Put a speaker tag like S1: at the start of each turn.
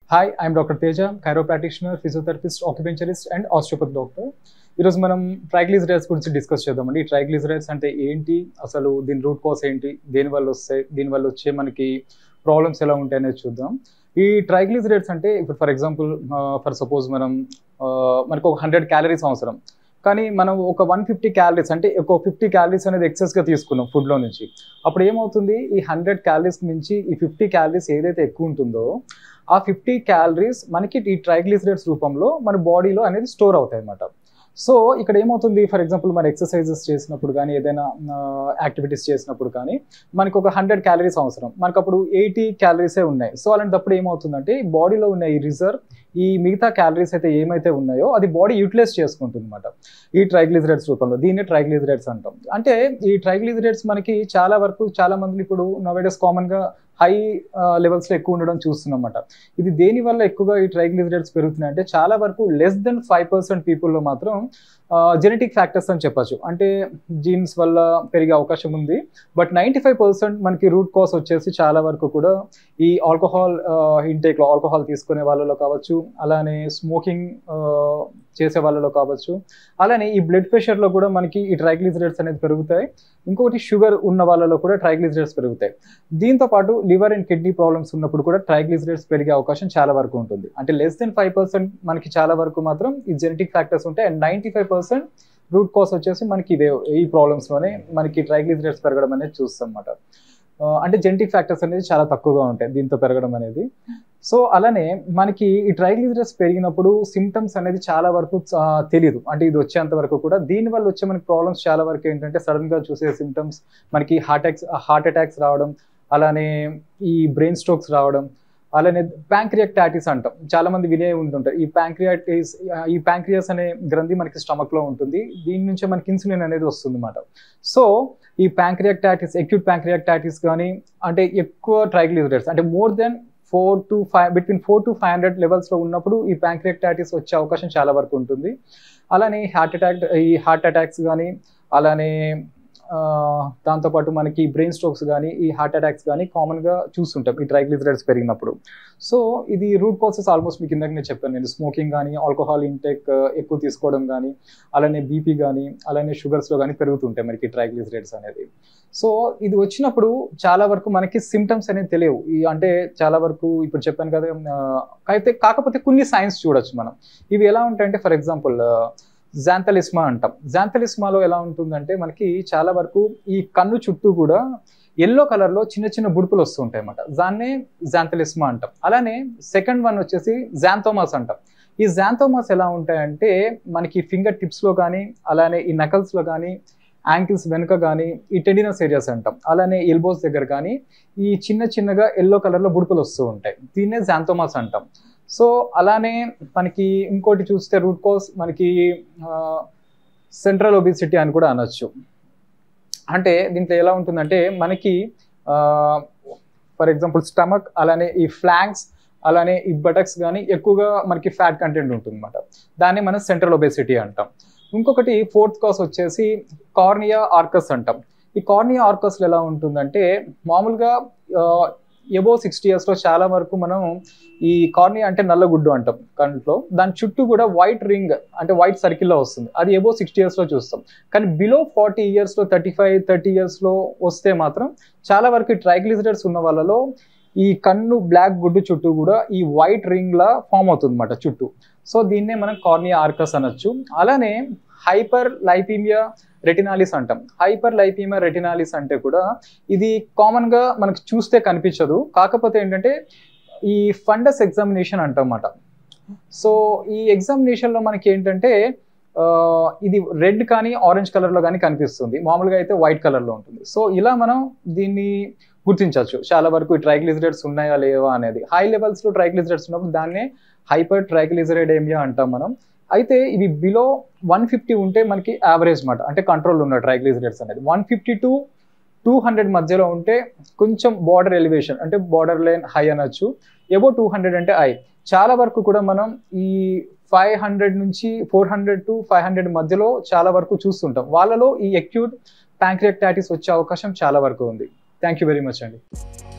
S1: hi I'm doctor Teja chiropractor physiotherapist acupuncturist and osteopathy doctor ఈరోజు మనం triglycerides గురించి discuss చేద్దామండి ఈ ట్రైగ్లిజరైడ్స్ అంటే ఏంటి అసలు దీని రూట్ కాస్ ఏంటి దేని వల్ల వస్తాయి దీని వల్ల వచ్చే మనకి ప్రాబ్లమ్స్ ఎలా ఉంటాయి అనేది చూద్దాం ఈ ట్రైగ్లిజరైడ్స్ అంటే ఇప్పుడు ఫర్ ఎగ్జాంపుల్ ఫర్ సపోజ్ మనం ఆ, మనకు ఒక హండ్రెడ్ క్యాలరీస్ అవసరం కానీ మనం ఒక వన్ ఫిఫ్టీ క్యాలరీస్ అంటే ఒక ఫిఫ్టీ క్యాలరీస్ అనేది ఎక్సెస్గా తీసుకున్నాం ఫుడ్లో నుంచి అప్పుడు ఏమవుతుంది ఈ హండ్రెడ్ క్యాలరీస్ నుంచి ఈ ఫిఫ్టీ క్యాలరీస్ ఏదైతే ఎక్కువ ఉంటుందో ఆ ఫిఫ్టీ క్యాలరీస్ మనకి ఈ ట్రైగ్లిసరైడ్స్ రూపంలో మన బాడీలో అనేది స్టోర్ అవుతాయి అన్నమాట సో ఇక్కడ ఏమవుతుంది ఫర్ ఎగ్జాంపుల్ మన ఎక్సర్సైజెస్ చేసినప్పుడు కానీ ఏదైనా యాక్టివిటీస్ చేసినప్పుడు కానీ మనకు ఒక హండ్రెడ్ క్యాలరీస్ అవసరం మనకు అప్పుడు ఎయిటీ క్యాలరీసే ఉన్నాయి సో అలాంటప్పుడు ఏమవుతుందంటే బాడీలో ఉన్న ఈ రిజర్వ్ ఈ మిగతా క్యాలరీస్ అయితే ఏమైతే ఉన్నాయో అది బాడీ యూటిలైజ్ చేసుకుంటుంది అనమాట ఈ ట్రైగ్లిజరైడ్స్ రూపంలో దీన్ని ట్రైగ్లిజరైడ్స్ అంటాం అంటే ఈ ట్రైగ్లిజరైడ్స్ మనకి చాలా వరకు చాలా మంది ఇప్పుడు నవేడేస్ కామన్గా హై లెవెల్స్లో ఎక్కువ ఉండడం చూస్తున్నాం అన్నమాట ఇది దేని వల్ల ఎక్కువగా ఈ ట్రైగ్లిజరైడ్స్ పెరుగుతున్నాయి అంటే చాలా వరకు లెస్ దెన్ ఫైవ్ పర్సెంట్ పీపుల్లో మాత్రం జెనెటిక్ ఫ్యాక్టర్స్ అని చెప్పచ్చు అంటే జీన్స్ వల్ల పెరిగే అవకాశం ఉంది బట్ నైంటీ ఫైవ్ పర్సెంట్ మనకి రూట్ కాస్ వచ్చేసి చాలా వరకు కూడా ఈ ఆల్కహాల్ ఇంటేక్లో ఆల్కహాల్ తీసుకునే వాళ్ళలో కావచ్చు అలానే స్మోకింగ్ చేసే వాళ్ళలో కావచ్చు అలానే ఈ బ్లడ్ ప్రెషర్లో కూడా మనకి ఈ ట్రైగ్లిజరైడ్స్ అనేది పెరుగుతాయి ఇంకొకటి షుగర్ ఉన్న వాళ్ళలో కూడా ట్రైగ్లిజరైడ్స్ పెరుగుతాయి దీంతో పాటు లివర్ అండ్ కిడ్నీ ప్రాబ్లమ్స్ ఉన్నప్పుడు కూడా ట్రైగ్లిజరైడ్స్ పెరిగే అవకాశం చాలా వరకు ఉంటుంది అంటే లెస్ దెన్ ఫైవ్ పర్సెంట్ మనకి చాలా వరకు మాత్రం ఈ జెనెటిక్ ఫ్యాక్టర్స్ ఉంటాయి and ninety five percent root cause వచ్చేసి మనకి ఇవే ఈ ప్రాబ్లమ్స్లోనే మనకి ట్రైగ్లిజరైడ్స్ పెరగడం అనేది చూస్తాం అన్నమాట ఆ, అంటే జెనెటిక్ ఫ్యాక్టర్స్ అనేది చాలా తక్కువగా ఉంటాయి దీంతో పెరగడం అనేది సో అలానే మనకి ఈ ట్రైగ్లిజరైడ్స్ పెరిగినప్పుడు సిమ్టమ్స్ అనేది చాలా వరకు ఆ, తెలియదు అంటే ఇది వచ్చేంత వరకు కూడా దీని వల్ల వచ్చే మనకి ప్రాబ్లమ్స్ చాలా వరకు ఏంటంటే సడన్ గా చూసే సిమ్టమ్స్ మనకి హార్ట్ అటాక్స్ హార్ట్ అటాక్స్ రావడం అలానే ఈ బ్రెయిన్ స్ట్రోక్స్ రావడం అలానే ప్యాంక్రియాక్టాటిస్ అంటాం చాలా మంది వినే ఉంటుంటారు ఈ ప్యాంక్రియాటిస్ ఈ ప్యాంక్రియాస్ అనే గ్రంథి మనకి స్టమక్ లో ఉంటుంది దీని నుంచే మనకి ఇన్సులిన్ అనేది వస్తుంది అన్నమాట సో ఈ ప్యాంక్రియాక్టాటిస్ ఎక్యూట్ ప్యాంక్రియాక్టాటిస్ కానీ అంటే ఎక్కువ ట్రైగ్లిజరైడ్స్ అంటే more than four to five between four to five hundred లెవెల్స్లో ఉన్నప్పుడు ఈ ప్యాంక్రియాక్టాటిస్ వచ్చే అవకాశం చాలా వరకు ఉంటుంది అలానే హార్ట్ అటాక్ ఈ హార్ట్ అటాక్స్ కానీ అలానే ఆ, దాంతోపాటు మనకి బ్రెయిన్ స్ట్రోక్స్ కానీ ఈ హార్ట్ అటాక్స్ కానీ కామన్గా చూస్తుంటాం ఈ ట్రైగ్లిజరైడ్స్ పెరిగినప్పుడు సో ఇది రూట్ కాసెస్ ఆల్మోస్ట్ మీకు ఇందాక నేను చెప్పాను నేను స్మోకింగ్ కానీ ఆల్కహాల్ ఇంటేక్ ఎక్కువ తీసుకోవడం కానీ అలానే బీపీ కానీ అలానే షుగర్స్లో కానీ పెరుగుతుంటాయి మనకి ట్రైగ్లిజరైడ్స్ అనేది సో ఇది వచ్చినప్పుడు చాలా వరకు మనకి సిమ్టమ్స్ అనేది తెలియవు ఈ అంటే చాలా వరకు ఇప్పుడు చెప్పాను కదా ఆ, అయితే కాకపోతే కొన్ని సైన్స్ చూడొచ్చు మనం ఇవి ఎలా ఉంటాయంటే ఫర్ ఎగ్జాంపుల్ జాంతలిస్మా అంటాం జాంతలిస్మాలో ఎలా ఉంటుందంటే మనకి చాలా వరకు ఈ కన్ను చుట్టూ కూడా ఎల్లో కలర్లో చిన్న చిన్న బుడుపులు వస్తూ ఉంటాయి అన్నమాట దాన్నే జాంతలిస్మా అంటాం అలానే సెకండ్ వన్ వచ్చేసి జాంతోమాస్ అంటాం ఈ జాంతోమాస్ ఎలా ఉంటాయంటే మనకి ఫింగర్ టిప్స్లో కానీ అలానే ఈ నకల్స్లో కానీ యాంకిల్స్ వెనుక కానీ ఈ టెండినస్ ఏరియాస్ అంటాం అలానే ఎల్బోస్ దగ్గర కానీ ఈ చిన్న చిన్నగా ఎల్లో కలర్లో బుడుపులు వస్తూ ఉంటాయి దీన్నే జాంతోమాస్ అంటాం సో అలానే మనకి ఇంకోటి చూస్తే రూట్ కాస్ మనకి సెంట్రల్ ఒబిసిటీ అని కూడా అనొచ్చు అంటే దీంట్లో ఎలా ఉంటుందంటే మనకి ఫర్ ఎగ్జాంపుల్ స్టమక్ అలానే ఈ ఫ్లాంక్స్ అలానే ఈ బటక్స్ కానీ ఎక్కువగా మనకి ఫ్యాట్ కంటెంట్ ఉంటుంది అనమాట దాన్ని మనం సెంట్రల్ ఒబేసిటీ అంటాం ఇంకొకటి ఫోర్త్ కాస్ వచ్చేసి కార్నియా ఆర్కస్ అంటాం ఈ కార్నియా ఆర్కస్లో ఎలా ఉంటుందంటే మామూలుగా ఎబో సిక్స్టీ ఇయర్స్లో చాలా వరకు మనం ఈ కార్నియా అంటే నల్లగుడ్డు అంటాం కంట్లో దాని చుట్టూ కూడా వైట్ రింగ్ అంటే వైట్ సర్కిల్లో వస్తుంది అది ఎబో సిక్స్టీ ఇయర్స్లో చూస్తాం కానీ బిలో ఫార్టీ ఇయర్స్లో థర్టీ ఫైవ్ థర్టీ ఇయర్స్లో వస్తే మాత్రం చాలా వరకు ట్రైగ్లిజరైడ్స్ ఉన్న వాళ్ళలో ఈ కన్ను బ్లాక్ గుడ్డు చుట్టూ కూడా ఈ వైట్ రింగ్ లా ఫామ్ అవుతుంది అనమాట చుట్టూ సో దీన్నే మనం కార్నియా ఆర్కస్ అనొచ్చు అలానే హైపర్ లైపీమియా రెటినాలిస్ అంటాం హైపర్ లైపీమియా రెటినాలిస్ అంటే కూడా ఇది కామన్ గా మనకు చూస్తే కనిపించదు కాకపోతే ఏంటంటే ఈ ఫండస్ ఎగ్జామినేషన్ అంటమాట సో ఈ ఎగ్జామినేషన్ లో మనకి ఏంటంటే ఆ, ఇది రెడ్ కానీ ఆరెంజ్ కలర్ లో కానీ కనిపిస్తుంది మామూలుగా అయితే వైట్ కలర్ లో ఉంటుంది సో ఇలా మనం దీన్ని గుర్తించవచ్చు చాలా వరకు ఈ ట్రైగ్లిజరైడ్స్ ఉన్నాయా లేవా అనేది హై లెవెల్స్ లో ట్రైగ్లిజరైడ్స్ ఉన్నప్పుడు దాన్నే హైపర్ ట్రైగ్లిజరైడ్ ఏమియా అంటాం మనం అయితే ఇవి బిలో వన్ ఫిఫ్టీ ఉంటే మనకి యావరేజ్ మాట అంటే కంట్రోల్ ఉన్న ట్రైగ్లిజరైడ్స్ అనేది one fifty to two hundred మధ్యలో ఉంటే కొంచెం బార్డర్ ఎలివేషన్ అంటే బార్డర్ లైన్ హై అనొచ్చు ఎబో టూ హండ్రెడ్ అంటే హై చాలా వరకు కూడా మనం ఈ ఫైవ్ హండ్రెడ్ నుంచి four hundred to five hundred మధ్యలో చాలా వరకు చూస్తుంటాం వాళ్ళలో ఈ అక్యూట్ ప్యాంక్రియాక్టాటిస్ వచ్చే అవకాశం చాలా వరకు ఉంది థ్యాంక్ యూ వెరీ మచ్ అండి